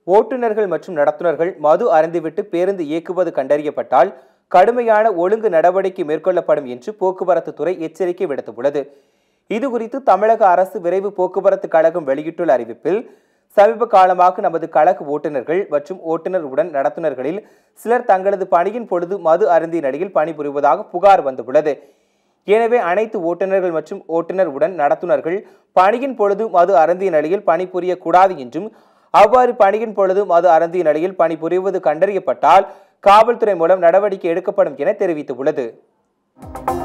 ஓட்டுநர்கள் மற்றும் நடத்துனர்கள் மது அருந்திவிட்டு பேருந்து இயக்குவது கண்டறியப்பட்டால் கடுமையான ஒழுங்கு நடவடிக்கை மேற்கொள்ளப்படும் என்று போக்குவரத்து துறை எச்சரிக்கை விடுத்துள்ளது இதுகுறித்து தமிழக அரசு விரைவு போக்குவரத்து கழகம் வெளியிட்டுள்ள அறிவிப்பில் சமீப காலமாக நமது கழக ஓட்டுநர்கள் மற்றும் ஓட்டுநர் உடன் நடத்துனர்களில் சிலர் தங்களது பணியின் பொழுது மது அருந்திய நிலையில் பணிபுரிவதாக புகார் வந்துள்ளது எனவே அனைத்து ஓட்டுநர்கள் மற்றும் ஓட்டுநர் உடன் நடத்துனர்கள் பணியின் பொழுது மது அருந்திய நிலையில் பணிபுரியக்கூடாது என்றும் அவ்வாறு பணியின் பொழுது மது அருந்திய நிலையில் பணிபுரிவது கண்டறியப்பட்டால் காவல்துறை மூலம் நடவடிக்கை எடுக்கப்படும் என தெரிவித்துள்ளது